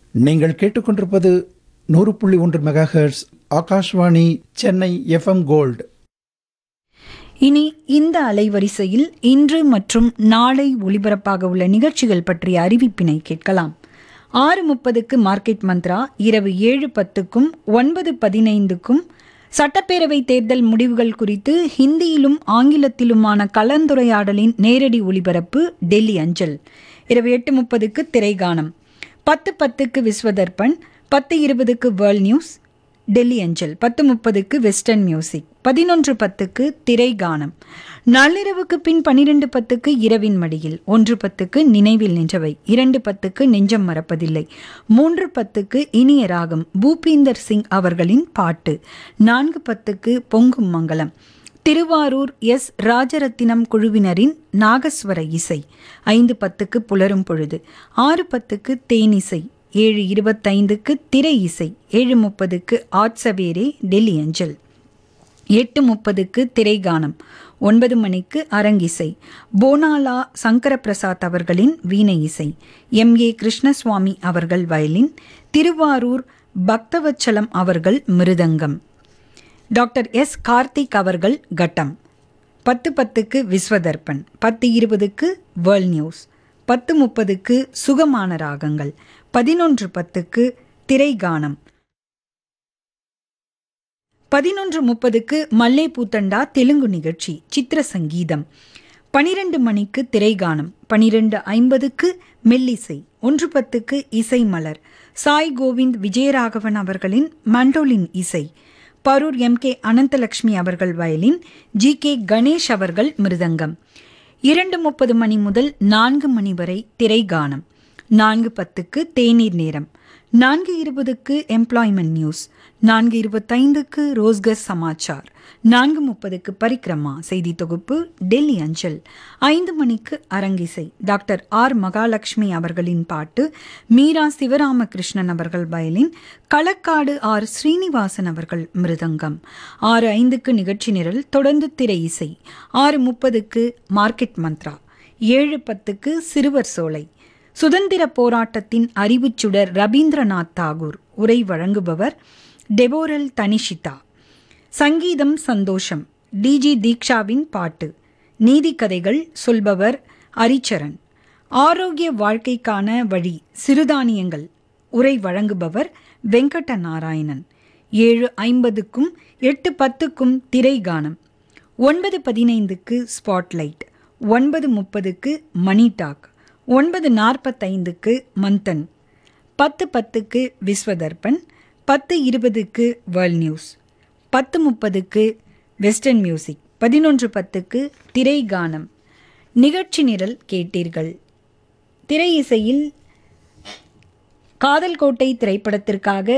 நீங்கள் கேட்டுக்கொண்டிருப்பது நூறு புள்ளி ஒன்று megahertz Akashvani Chennai FM gold இனி இந்த அலைவரிசையில் இன்று மற்றும் நாளை ஒளிபரப்பாக உள்ள நிகழ்ச்சிகள் பற்றிய அறிவிப்பினை கேட்கலாம் ஆறு முப்பதுக்கு மார்க்கெட் மந்த்ரா இரவு ஏழு பத்துக்கும் ஒன்பது பதினைந்துக்கும் சட்டப்பேரவை தேர்தல் முடிவுகள் குறித்து ஹிந்தியிலும் ஆங்கிலத்திலுமான கலந்துரையாடலின் நேரடி ஒளிபரப்பு டெல்லி அஞ்சல் இரவு எட்டு முப்பதுக்கு திரைகானம் பத்து பத்துக்கு விஸ்வதர்பன் பத்து இருபதுக்கு வேர்ல்ட் நியூஸ் டெல்லி அஞ்சல் பத்து முப்பதுக்கு வெஸ்டர்ன் மியூசிக் பதினொன்று பத்துக்கு திரைகானம் நள்ளிரவுக்கு பின் பனிரெண்டு பத்துக்கு இரவின் மடியில் ஒன்று பத்துக்கு நினைவில் நின்றவை இரண்டு பத்துக்கு நெஞ்சம் மறப்பதில்லை மூன்று பத்துக்கு இனிய ராகம் பூபீந்தர் சிங் அவர்களின் பாட்டு நான்கு பத்துக்கு பொங்கும் மங்கலம் திருவாரூர் எஸ் ராஜரத்தினம் குழுவினரின் நாகஸ்வர இசை ஐந்து பத்துக்கு புலரும் பொழுது ஆறு பத்துக்கு தேனிசை ஏழு இருபத்தைந்துக்கு திரை இசை ஏழு முப்பதுக்கு ஆட்சவேரே டெல்லி அஞ்சல் எட்டு முப்பதுக்கு திரைகானம் ஒன்பது மணிக்கு அரங்கிசை போனாலா சங்கர பிரசாத் அவர்களின் வீணை இசை எம் ஏ கிருஷ்ணசுவாமி அவர்கள் வயலின் திருவாரூர் பக்தவச்சலம் அவர்கள் மிருதங்கம் டாக்டர் எஸ் கார்த்திக் அவர்கள் கட்டம் பத்து பத்துக்கு விஸ்வதர்பன் பத்து இருபதுக்கு வேர்ல்ட் நியூஸ் பத்து முப்பதுக்கு சுகமான ராகங்கள் பதினொன்று பத்துக்கு திரைகானம் பதினொன்று முப்பதுக்கு மல்லே பூத்தண்டா தெலுங்கு நிகழ்ச்சி சித்திர சங்கீதம் பனிரெண்டு மணிக்கு திரைகானம் பனிரெண்டு ஐம்பதுக்கு மெல்லிசை ஒன்று பத்துக்கு இசை மலர் சாய் கோவிந்த் விஜயராகவன் அவர்களின் மண்டோலின் இசை பரூர் எம் கே அனந்தலட்சுமி அவர்கள் வயலின் ஜி கே கணேஷ் அவர்கள் மிருதங்கம் இரண்டு முப்பது மணி முதல் நான்கு மணி வரை திரைகானம் நான்கு பத்துக்கு தேநீர் நேரம் நான்கு இருபதுக்கு எம்ப்ளாய்மெண்ட் நியூஸ் நான்கு இருபத்தைந்துக்கு ரோஸ்கர் சமாச்சார் நான்கு முப்பதுக்கு பரிக்ரமா செய்தி தொகுப்பு டெல்லி அஞ்சல் ஐந்து மணிக்கு அரங்கிசை டாக்டர் ஆர் மகாலட்சுமி அவர்களின் பாட்டு மீரா சிவராமகிருஷ்ணன் அவர்கள் வயலின் களக்காடு ஆர் ஸ்ரீனிவாசன் அவர்கள் மிருதங்கம் ஆறு ஐந்துக்கு நிகழ்ச்சி நிரல் தொடர்ந்து திரை இசை ஆறு முப்பதுக்கு மார்க்கெட் மந்த்ரா ஏழு பத்துக்கு சிறுவர் சோலை சுதந்திர போராட்டத்தின் அறிவுச்சுடர் ரவீந்திரநாத் தாகூர் உரை வழங்குபவர் டெபோரல் தனிஷிதா சங்கீதம் சந்தோஷம் டிஜி தீக்ஷாவின் பாட்டு நீதிக்கதைகள் சொல்பவர் அரிச்சரன் ஆரோக்கிய வாழ்க்கைக்கான வழி சிறுதானியங்கள் உரை வழங்குபவர் வெங்கட நாராயணன் ஏழு ஐம்பதுக்கும் எட்டு பத்துக்கும் திரைகானம் ஒன்பது பதினைந்துக்கு ஸ்பாட்லைட் ஒன்பது முப்பதுக்கு மணி டாக் ஒன்பது நாற்பத்தைந்துக்கு மந்தன் பத்து பத்துக்கு விஸ்வதர்பன் பத்து இருபதுக்கு வேர்ல்ட் நியூஸ் பத்து முப்பதுக்கு வெஸ்டர்ன் மியூசிக் பதினொன்று பத்துக்கு திரைகானம் நிகழ்ச்சி நிரல் கேட்டீர்கள் திரை இசையில் காதல் கோட்டை திரைப்படத்திற்காக